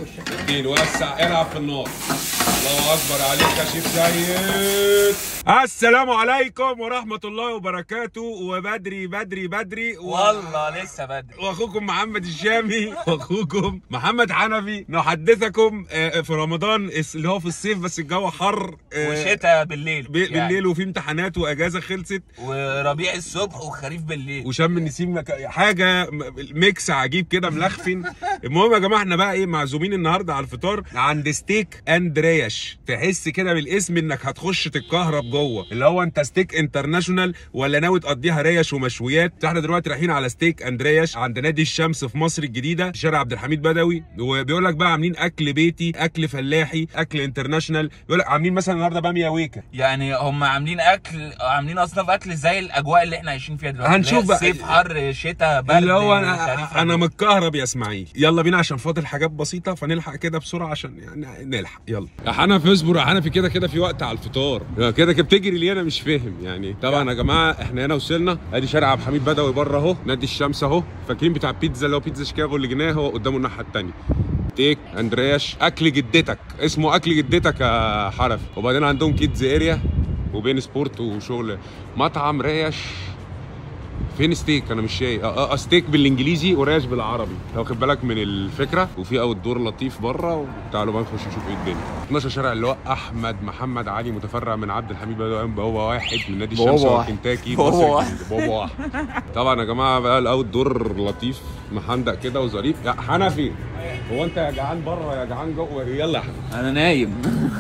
اتنين وسع العب في النار الله اكبر عليك يا شيف سيد السلام عليكم ورحمه الله وبركاته وبدري بدري بدري و... والله لسه بدري واخوكم محمد الشامي واخوكم محمد حنفي نحدثكم آه، في رمضان الس- اللي هو في الصيف بس الجو حر آه، وشتاء بالليل ب- بالليل وفي امتحانات واجازه خلصت وربيع الصبح وخريف بالليل وشم النسيم مك- حاجه م- ميكس عجيب كده ملخفن المهم يا جماعه احنا بقى ايه معزومين النهارده على الفطار عند ستيك اند ريش تحس كده بالاسم انك هتخش تتكهرب جوه اللي هو انت ستيك انترناشونال ولا ناوي تقضيها ريش ومشويات احنا دلوقتي رايحين على ستيك اند ريش عند نادي الشمس في مصر الجديده في شارع عبد الحميد بدوي وبيقول لك بقى عاملين اكل بيتي اكل فلاحي اكل انترناشونال بيقول لك عاملين مثلا النهارده باميه ويكا يعني هم عاملين اكل عاملين اصناف اكل زي الاجواء اللي احنا عايشين فيها دلوقتي هنشوف اللي هي بقى. صيف حر شتاء برد اللي هو خريف انا انا متكهرب يا اسماعيل يلا بينا عشان فاضل حاجات بسيطه فنلحق كده بسرعه عشان يعني نلحق يلا يا حنفي اصبر يا حنفي كده كده في وقت على الفطار كده كده بتجري ليه انا مش فاهم يعني طبعا يا جماعه احنا هنا وصلنا ادي شارع عبد الحميد بدوي بره اهو نادي الشمس اهو فاكرين بتاع بيتزا اللي هو بيتزا شيكاغو اللي جناه هو قدامه الناحيه الثانيه تيك اندرياش اكل جدتك اسمه اكل جدتك يا حنفي وبعدين عندهم كيدز اريا وبين سبورت وشغل مطعم ريش فين ستيك انا مش شايف اه اه ستيك بالانجليزي وريش بالعربي لو واخد بالك من الفكره وفي اوت دور لطيف بره وتعالوا بقى نخش نشوف ايه الدنيا 12 شارع اللي هو احمد محمد علي متفرع من عبد الحميد بدوي بابا واحد من نادي الشمس بابا واحد. وكنتاكي بابا مصر واحد. الجديدة. بابا واحد طبعا يا جماعه بقى الاوت دور لطيف محندق كده وظريف يا حنفي هو انت يا جعان بره يا جعان جوه يلا يا حنفي انا نايم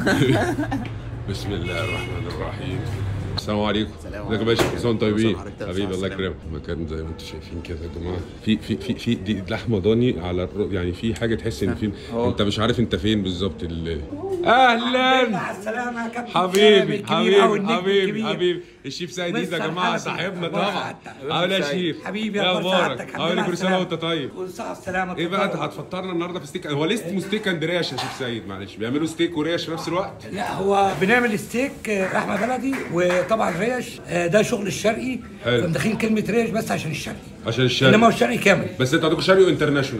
بسم الله الرحمن الرحيم السلام عليكم السلام ازيك يا باشا كل سنه وانتم طيبين حضرتك طيب، حبيبي الله السلام. يكرمك مكان زي ما انتم شايفين كده يا جماعه في في في في دي لحمه ضاني على الر... يعني في حاجه تحس ان في انت مش عارف انت فين بالظبط ال... اهلا مع السلامة يا كابتن حبيبي الكبير أو حبيبي النجم حبيبي الكبير. حبيبي الشيف سيد عيد يا مستر جماعه حنفي. صاحبنا أخبار طبعا سعادتك؟ عامل ايه يا شيف حبيبي ايه أخبار اخبارك سعادتك؟ عامل ايه كل سنه وانت طيب كل سنة والسلامة ايه بقى انت هتفطرنا النهارده في ستيك هو ليه اسمه ستيك اند ريش يا شيف سيد معلش بيعملوا ستيك وريش في نفس الوقت لا هو بنعمل ستيك آه، لحمة بلدي وطبعا ريش آه، ده شغل الشرقي حلو. فمدخلين كلمة ريش بس عشان الشرقي عشان انما الشرق هو الشرقي كامل بس انت عندكم شرقي وانترناشونال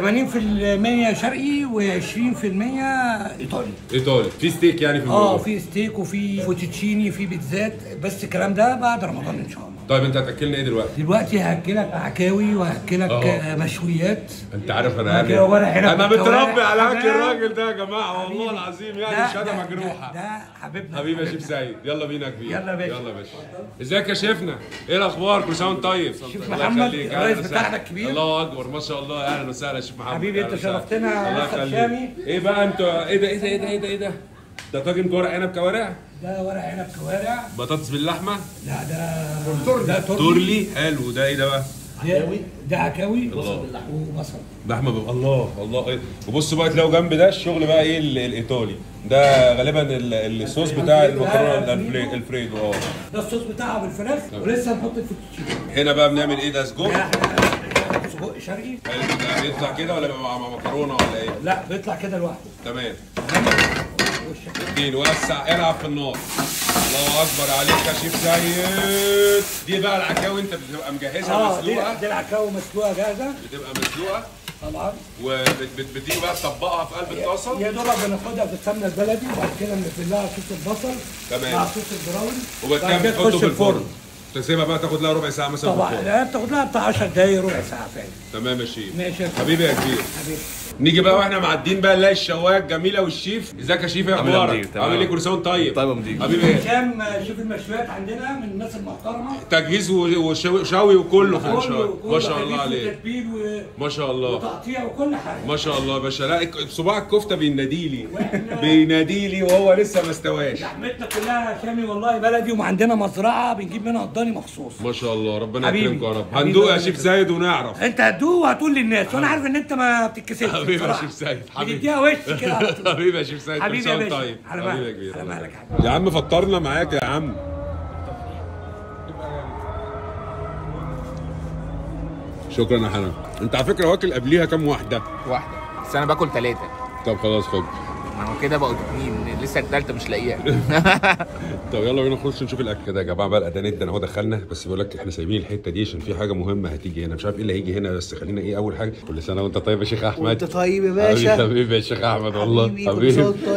80% شرقي و20% ايطالي ايطالي في ستيك يعني في اه الموضوع في ستيك وفي فوتوتشيني في بيتزات بس الكلام ده بعد رمضان ان شاء الله طيب انت هتاكلنا ايه دلوقتي؟ دلوقتي هاكلك عكاوي وهاكلك أهو. آه، مشويات انت عارف انا هاكل ورق عنب انا بالكوارع. متربي على اكل حبيبي. الراجل ده يا جماعه والله العظيم يعني ده- شهاده ده- مجروحه ده, ده حبيبنا حبيبي يا شيف سيد يلا بينا يا كبير يلا يا باشا. يلا يا باشا ازيك يا شيفنا ايه الاخبار كل سنه وانت طيب شيف الله محمد، يخليك. الرئيس أهلا بتاعنا وسهلا. الكبير. الله اكبر ما شاء الله اهلا وسهلا يا شيف محمد حبيبي، أهلا أنت وسهلا. شرفتنا، الله مستر يخليك. شامي. ايه بقى انتوا ايه ده ايه ده ايه ده ايه ده ايه ده ده طاجن ورق عنب كوارع ده ورق عنب كوارع بطاطس باللحمه لا ده ده تورلي تورلي حلو ده ايه ده بقى ده, ده عكاوي الله. وبصل لحمه بيبقى الله الله إيه. وبصوا بقى تلاقوا جنب ده الشغل بقى ايه ال- الايطالي ده غالبا ال- الصوص بتاع المكرونه الألفري- الفريدو اه ده الصوص بتاعها بالفراخ ولسه هنحط الفوتوتشيني هنا بقى بنعمل ايه ده سجق ده احنا سجق شرقي حلو ده بيطلع كده ولا بيبقى مع مع مكرونه ولا ايه لا بيطلع كده لوحده تمام وش- اتنين وسع العب في النار الله اكبر عليك يا شيف سيد دي بقى العكاوي انت بتبقى مجهزها اه دي مسلوقه دي العكاوي مسلوقه جاهزه بتبقى مسلوقه طبعا وبتيجي بقى تطبقها في قلب الطاسه يا دوبك بناخدها في السمنه البلدي وبعد كده بنقفل لها صوص البصل تمام. مع صوص البراون وبعد كده كده بتحطه تخش في الفرن تسيبها بقى تاخد لها ربع ساعه مثلا في طبعا الفرن لا بتاخد لها بتاع 10 دقايق ربع ساعه فعلا تمام يا شيف ماشي يا حبيبي يا كبير حبيبي نيجي بقى واحنا معديين بقى نلاقي الشوايه الجميله والشيف ازيك يا شيف ايه عامل إيه يا اخبارك مدير؟ تمام. عامل ايه كل سنه وانت طيب طيب يا مدير. حبيبي ايه هشام شوف المشويات عندنا من الناس المحترمه تجهيز و- وشوي شوي وكله ما شاء الله كله- ما شاء كله الله تجهيز عليك وتتبيل و- ما شاء الله وتقطيع وكل حاجه ما شاء الله يا باشا لا الك- صباع الكفته بيناديلي بيناديلي وهو لسه ما استواش لحمتنا كلها شامي والله بلدي وعندنا مزرعه بنجيب منها الضاني مخصوص ما شاء الله ربنا حبيبي. يكرمكم يا رب حبيبي هندوق يا ربنا شيف يكرمك. زايد ونعرف انت هتدوق وهتقول للناس وانا عارف ان انت ما بتتكسفش حبيبي يا بصراحة. شيف زايد حبيبي بتديها وش كده على طول. حبيبي يا شيف زايد كل حبيبي سنه يا وانت باشا طيب على حبيبي يا مالك كبير على الله مالك يخليك. يا عم فطرنا معاك يا عم شكرا يا حنان انت على فكره واكل قبليها كام واحده واحده بس انا باكل ثلاثه طب خلاص خد ما هو كده بقوا اتنين لسه التالتة مش لاقيها طب يلا بينا نخش نشوف الاكل كده يا جماعه بقى الاذان ادن اهو دخلنا بس بيقول لك احنا سايبين الحته دي عشان في حاجه مهمه هتيجي هنا مش عارف ايه اللي هيجي هنا بس خلينا ايه اول حاجه كل سنه وانت طيب يا شيخ احمد وانت طيب يا باشا. حبيبي حبيبي يا شيخ احمد والله حبيبي كل سنة وانت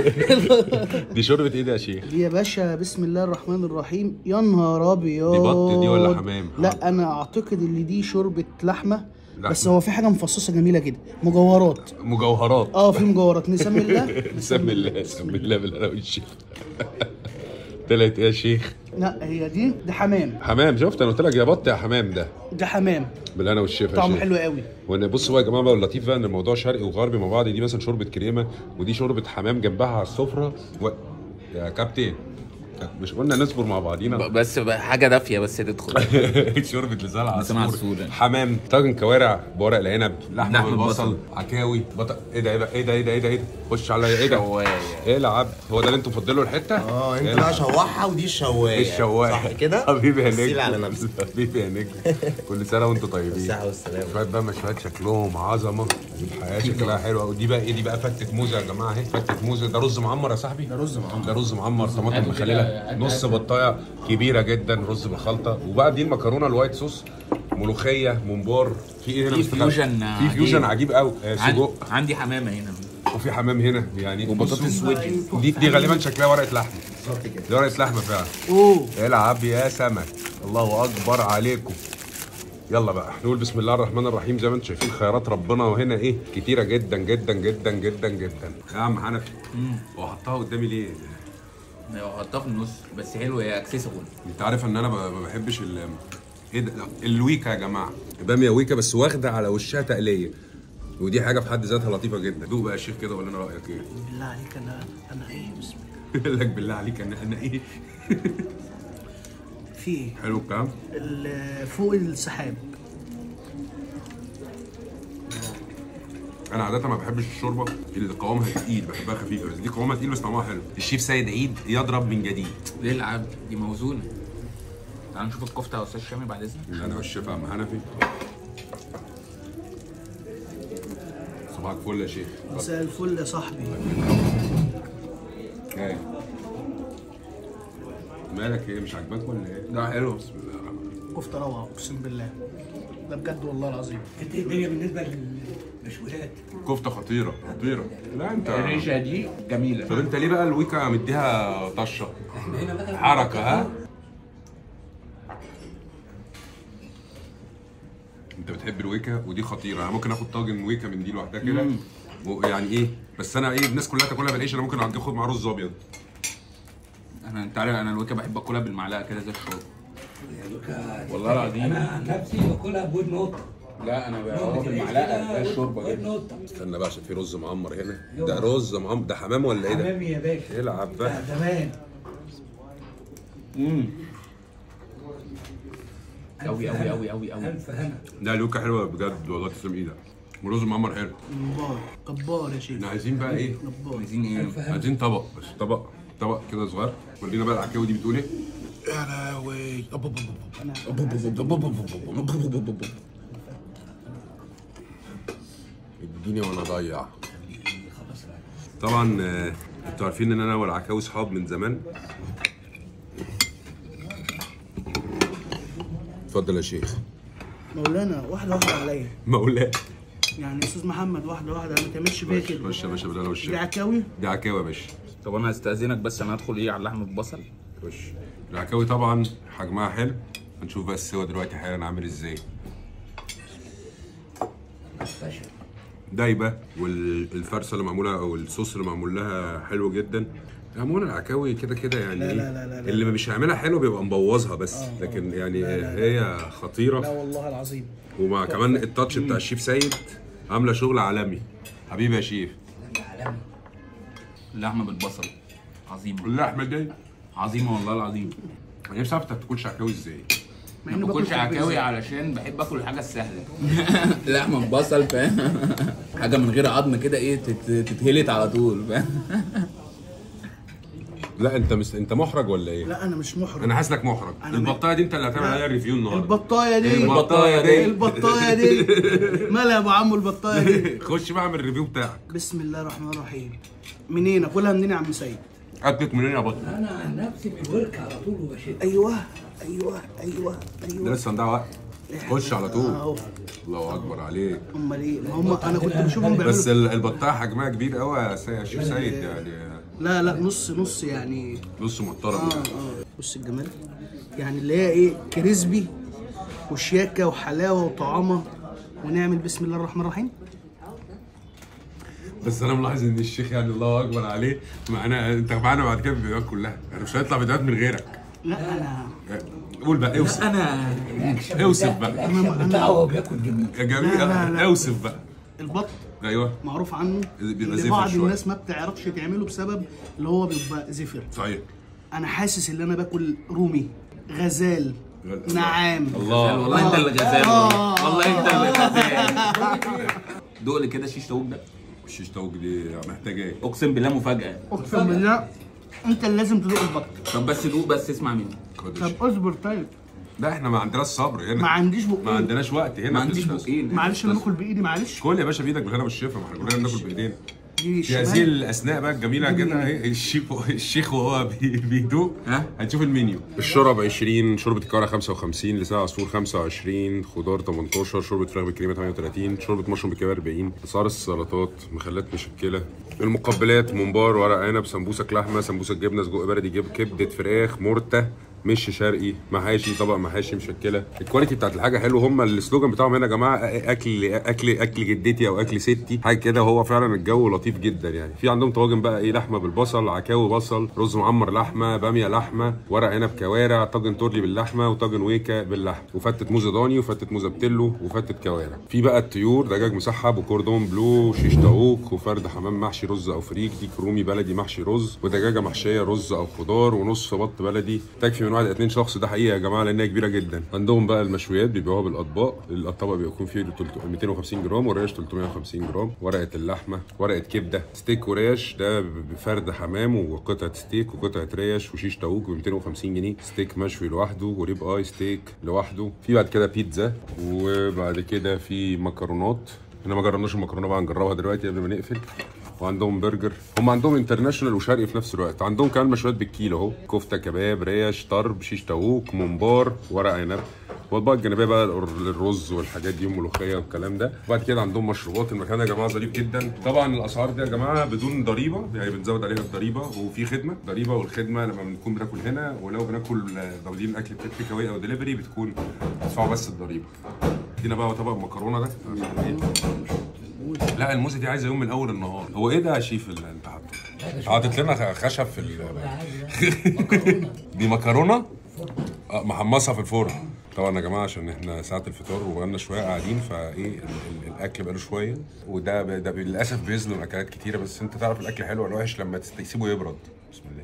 طيب دي شوربه ايه ده يا شيخ دي يا باشا بسم الله الرحمن الرحيم يا نهار ابيض دي بط دي ولا حمام؟ لا انا اعتقد ان دي شوربه لحمه لحمة. بس هو في حاجه مفصصه جميله كده مجوهرات مجوهرات اه في مجوهرات نسمي الله سمي الله سمي الله بالهنا والشيخ طلعت ايه يا شيخ لا هي دي ده حمام حمام شفت انا قلت لك يا بط يا حمام ده ده حمام بالهنا والشفا يا طعمه شيخ. حلو قوي وانا بص بقى يا جماعه بقى اللطيف بقى ان الموضوع شرقي وغربي مع بعض دي مثلا شوربه كريمه ودي شوربه حمام جنبها على السفره و... يا كابتن مش قلنا نصبر مع بعضينا بس بقى حاجة دافية بس تدخل شوربه لسان لسان عصفور عصفور. حمام طاجن كوارع بورق العنب لحمه لحمة بالبصل بالبصل. عكاوي بط... ايه ده ايه ده ايه ده ايه ده ايه ده, إيه ده؟ خش عليا ايه ده شواية. ايه العب هو ده اللي انتوا مفضلوا الحته اه انت إيه بقى شوحها ودي الشوايه الشوايه صح كده حبيبي يا سيل نجم على نفسك حبيبي يا نجم كل سنه وانتم طيبين بالصحه والسلامه شويه بقى مشويات شكلهم عظمه الحياه شكلها حلوه ودي بقى ايه دي بقى فتة موزه يا جماعه اهي فتة موزه ده رز معمر يا صاحبي ده رز معمر ده رز معمر طماطم مخلله نص بطايه كبيره جدا رز بالخلطه وبقى دي المكرونه الوايت صوص ملوخيه ممبار في ايه هنا في مستخبي؟ فيوجن في فيوجن عجيب قوي آه، عن- سجق عندي حمامة هنا وفي حمام هنا يعني وبطاطس بصوا، ويدجز دي دي غالبا شكلها ورقه لحمه دي ورقه لحمه فعلا اوه العب يا سمك الله اكبر عليكم يلا بقى نقول بسم الله الرحمن الرحيم زي ما انتم شايفين خيرات ربنا وهنا ايه كتيره جدا جدا جدا جدا جدا يا عم حنفي هو حطها قدامي ليه حطها في النص بس حلو هي اكسسبل انت عارف ان انا ب- ما بحبش ال ايه ده لا، الويكا يا جماعه باميه ويكا بس واخده على وشها تقليه ودي حاجه في حد ذاتها لطيفه جدا دوق بقى يا شيخ كده ولا انا رايك ايه بالله عليك انا انا ايه بسم الله يقول لك بالله عليك انا انا ايه في ايه حلو الكلام ال- فوق السحاب انا عاده ما بحبش الشوربه اللي قوامها تقيل بحبها خفيفه بس دي قوامها تقيل بس طعمها حلو الشيف سيد عيد يضرب من جديد ليه العب دي موزونة تعال نشوف الكفتة يا استاذ شامي بعد اذنك انا والشيف عم حنفي صباحك فل يا شيخ مساء الفل يا صاحبي جاي. مالك ايه مش عاجباك ولا ايه؟ لا حلو بسم الله الرحمن الرحيم. كفته روعه اقسم بالله ده بجد والله العظيم انت ايه الدنيا بالنسبه للمشويات كفته خطيره خطيره لا انت الريشة دي جميلة طب انت ليه بقى الويكا مديها طشه؟ احنا هنا بقى حركه ها؟ انت بتحب الويكا ودي خطيره انا ممكن اخد طاجن ويكا من دي لوحدها كده ويعني ايه بس انا ايه الناس كلها تاكلها بالعيش انا ممكن اخد معاه رز ابيض انا انت عارف انا الويكا بحب اكلها بالمعلقة كده زي الشوربة والله العظيم انا عن نفسي باكلها بود نقطه لا انا بقى بالمعلقة زي الشوربة بود كده نقطه استنى بقى عشان في رز معمر هنا ده رز معمر ده حمام ولا ايه ده؟ حمامي يا باشا العب بقى لا، زمان امم قوي قوي قوي قوي قوي الف هنا لا الويكا حلوه بجد والله تسلم ايدك ورز معمر حلو جبار جبار يا شيخ احنا عايزين بقى ايه؟ جبار عايزين ايه عايزين طبق بس طبق طبق كده صغير ورينا بقى العكاوي دي بتقول ايه؟ يا لهوي اديني وانا اضيع طبعا آه، انتوا عارفين ان انا والعكاوي صحاب من زمان اتفضل يا شيخ مولانا واحده واحده عليا مولاي يعني استاذ محمد واحده واحده ما تعملش فيا خش كده خش يا باشا بالله دي والشيخ عكاوي دي عكاوي يا باشا طب انا هستأذنك بس انا هدخل ايه على اللحم بالبصل خش العكاوي طبعا حجمها حلو هنشوف بقى السوا دلوقتي حالا عامل ازاي دايبه والفرصه اللي معموله او الصوص اللي معمول لها حلو جدا عموما العكاوي كده كده يعني لا إيه؟ لا لا لا لا. اللي مش هيعملها حلو بيبقى مبوظها بس آه، لكن يعني لا لا لا. هي لا خطيره والله العظيم ومع كمان التاتش بتاع الشيف سيد عامله شغل عالمي حبيبي يا شيف اللحمه بالبصل عظيمه اللحمه دي عظيمه والله العظيم انا نفسي اعرف انت بتاكلش عكاوي ازاي مع ما إني باكلش باكل في عكاوي البيت. علشان بحب اكل الحاجه السهله لحمه ببصل فاهم حاجه من غير عظم كده ايه تت- تتهلت على طول فاهم لا انت مس... انت محرج ولا ايه لا انا مش محرج انا حاسس انك محرج أنا البطايه دي انت اللي هتعمل لا. عليها ريفيو النهارده البطايه دي البطايه دي البطايه دي مالها يا ابو عمو البطايه دي خش بقى اعمل الريفيو بتاعك بسم الله الرحمن الرحيم منين اكلها منين يا عم سيد اكلت منين يا بطل انا عن نفسي في الورك على طول وبشد ايوه ايوه ايوه ده ايوه لسه عندها وقت خش على طول اهو الله اكبر عليك امال ايه ما هم انا كنت بشوفهم بس بيعملوا ال- البطايه حجمها كبير قوي يا سي- يا شيخ سيد يعني لا لا نص نص يعني نص محترم اه يعني. اه بص الجمال يعني اللي هي ايه كريسبي وشياكه وحلاوه وطعامه ونعمل بسم الله الرحمن الرحيم بس انا ملاحظ ان الشيخ يعني الله اكبر عليه معانا انت معانا بعد كده الفيديوهات كلها يعني مش هيطلع فيديوهات من غيرك لا انا قول بقى اوصف انا اوصف بقى الاكشن بتاعه وهو بياكل جميل يا جميل لا، لا، لا. اوصف بقى البط ايوه معروف عنه بيبقى اللي زفر بعض شوية. الناس ما بتعرفش تعمله بسبب اللي هو بيبقى زفر صحيح انا حاسس ان انا باكل رومي غزال غزال. نعام الله والله انت اللي غزال آه. والله والله انت اللي غزال دوق لي كده شيش طاووق ده الشيش طاووق دي محتاجه ايه؟ اقسم بالله مفاجاه اقسم بالله انت اللي لازم تدوق البط طب بس دوق بس اسمع مني خد طب الشيش. اصبر طيب لا احنا ما عندناش صبر هنا ما عنديش ما بقين عندناش وقت هنا ما عنديش بس- بقين معلش انا باكل بايدي معلش كل يا باشا بايدك بالهنا والشفا ما احنا كلنا بناكل بايدينا دي في هذه الشمال الاثناء بقى الجميله كده اهي الشيخ الشيخ وهو بي- بيدوق ها؟ هنشوف المنيو الشرب 20 شوربه الكوارع 55 لسان عصفور 25 خضار 18 شوربه فراخ بالكريمه 38 شوربه مشروم بالكباب 40 اسعار السلطات مخلات مشكله المقبلات ممبار ورق عنب سمبوسك لحمه سمبوسك جبنه سجق بلدي جب كبده فراخ مرته مش شرقي محاشي طبق محاشي مشكله الكواليتي بتاعت الحاجه حلو هم السلوجان بتاعهم هنا يا جماعه اكل اكل اكل جدتي او اكل ستي حاجه كده هو فعلا الجو لطيف جدا يعني في عندهم طواجن بقى ايه لحمه بالبصل عكاوي بصل رز معمر لحمه باميه لحمه ورق عنب كوارع طاجن تورلي باللحمه وطاجن ويكا باللحمه وفتة موزه ضاني وفتة موزه بتلو وفتة كوارع في بقى الطيور دجاج مسحب وكوردون بلو وشيش طاووق وفرد حمام محشي رز او فريك ديك رومي بلدي محشي رز ودجاجه محشيه رز او خضار ونص بط بلدي تكفي من واحد اتنين شخص ده حقيقه يا جماعه لانها كبيره جدا عندهم بقى المشويات بيبيعوها بالاطباق الطبق بيكون فيه 300 250 جرام والريش 350 جرام ورقه اللحمه ورقه كبده ستيك وريش ده بفرد حمام وقطعه ستيك وقطعه ريش وشيش طاووق ب 250 جنيه ستيك مشوي لوحده وريب اي ستيك لوحده في بعد كده بيتزا وبعد كده في مكرونات احنا ما جربناش المكرونه بقى هنجربها دلوقتي قبل ما نقفل وعندهم برجر هم عندهم انترناشونال وشرقي في نفس الوقت عندهم كمان مشويات بالكيلو اهو كفته كباب ريش طرب شيش طاووق ممبار ورق عنب والاطباق الجانبيه بقى الر- الرز والحاجات دي والملوخيه والكلام ده وبعد كده عندهم مشروبات المكان يا جماعه ظريف جدا طبعا الاسعار دي يا جماعه بدون ضريبه يعني بنزود عليها الضريبه وفي خدمه ضريبه والخدمه لما بنكون بناكل هنا ولو بناكل آه، واخدين الاكل تيك اواي او دليفري بتكون تدفعوا بس الضريبه ادينا بقى طبق المكرونه ده عشان ايه لا الموزه دي عايزه يوم من اول النهار هو ايه ده يا شيف اللي انت حاطه حاطط لنا خشب في ال دي مكرونه اه محمصها في الفرن طبعا يا جماعه عشان احنا ساعه الفطار وبقالنا شويه قاعدين فايه ال- ال- الاكل بقاله شويه وده ب- ده للاسف بيظلم اكلات كتيره بس انت تعرف الاكل حلو ولا وحش لما تست- تسيبه يبرد بسم الله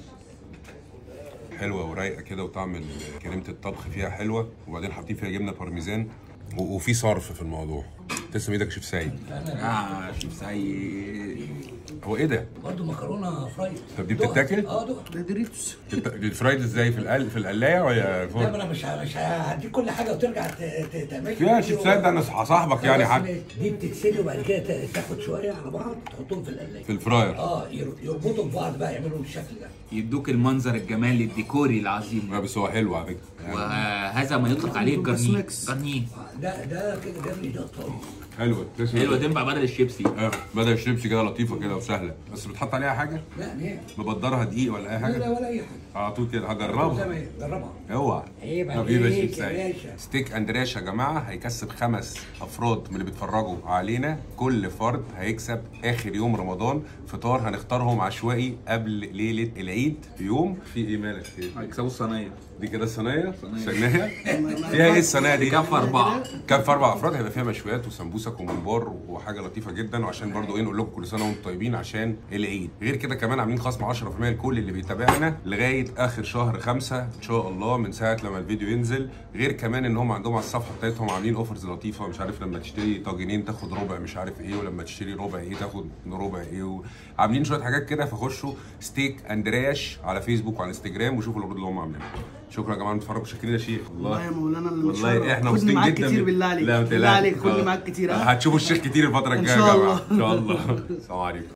حلوه ورايقه كده وطعم ال- كريمه الطبخ فيها حلوه وبعدين حاطين فيها جبنه بارميزان و- وفي صرف في الموضوع تسلم ايدك يا شيف سعيد اه شيف سعيد هو ايه ده؟ برضه مكرونه فرايد طب دي دقها. بتتاكل؟ اه دقها ده دريتوس الفرايد ازاي في القل في القلايه ولا لا ما الفرن؟ انا مش ه- مش هديك كل حاجه وترجع ت- ت- تعمل يا شيف سعيد ده انا صاحبك يعني حاجه دي بتتسلق وبعد كده ت- تاخد شويه على بعض تحطهم في القلايه في الفراير اه ير- يربطوا ببعض بقى يعملوا بالشكل ده يدوك المنظر الجمالي الديكوري العظيم لا بس هو حلو على فكره يعني وهذا ما يطلق عليه بس الجرنيه ميكس. جرنيه ده ده كده جاب لي ده طعم حلوه تسلم حلوه إيدك. تنفع بدل الشيبسي اه بدل الشيبسي كده لطيفه كده وسهله بس بتحط عليها حاجه لا ليه؟ مبدرها دقيق ولا اي لا لا حاجه ولا اي حاجه على طول كده زي هجربها ما هي جربها اوعى عيب طب ايه يا عليك شيف يا سعيد باشا. ستيك اندريش يا جماعه هيكسب خمس افراد من اللي بيتفرجوا علينا كل فرد هيكسب اخر يوم رمضان فطار هنختارهم عشوائي قبل ليله العيد بيوم في ايه مالك في هيكسبوا الصينيه دي كده صينيه صينيه فيها ايه الصينيه دي كف اربعه كف اربع افراد هيبقى فيها مشويات وسمبوسك كوسك وممبار وحاجه لطيفه جدا وعشان برضو ايه نقول لكم كل سنه وانتم طيبين عشان العيد غير كده كمان عاملين خصم 10% لكل اللي بيتابعنا لغايه اخر شهر خمسة ان شاء الله من ساعه لما الفيديو ينزل غير كمان ان هم عندهم على الصفحه بتاعتهم عاملين اوفرز لطيفه مش عارف لما تشتري طاجنين تاخد ربع مش عارف ايه ولما تشتري ربع ايه تاخد ربع ايه عاملين شويه حاجات كده فخشوا ستيك اندرياش على فيسبوك وعلى انستجرام وشوفوا العروض اللي هم عاملينها شكرا يا جماعه بتتفرجوا شاكرين يا شيخ والله يا مولانا اللي والله احنا خدني مبسوطين معاك جدا كتير من- بالله عليك لا ما بالله تقلقش. عليك خدني معاك كتير ها هتشوفوا الشيخ كتير الفتره إن الجايه شاء يا الله. جماعه ان شاء الله السلام عليكم